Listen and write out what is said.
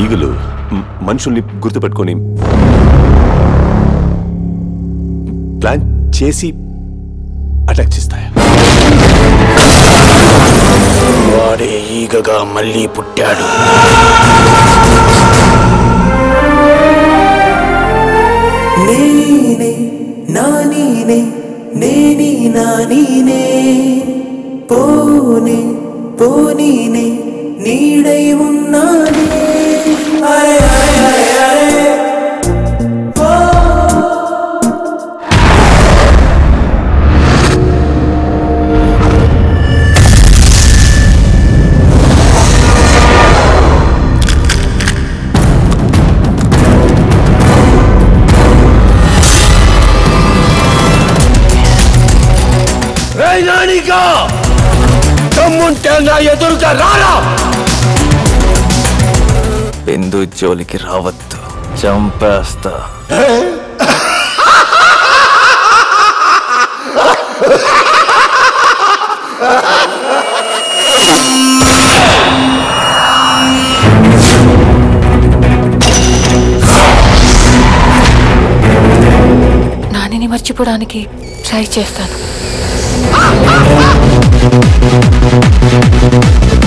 ఈగలు మ్- మనుషుల్ని గుర్తుపెట్టుకొని ప్లాన్ చేసి అటాక్ చేస్తాయా వాడే ఈగగా మళ్ళీ పుట్టాడు నేనే నానీనే నేని నానీనే పోనే పోనీనే నీడై ఉన్నానే అరే అరే అరే అరే నానిగా తమ్ముంటే నా ఎదురుగా రారా బిందు జోలికి రావద్దు చంపేస్తా నానిని మర్చిపోవడానికి ట్రై చేస్తాను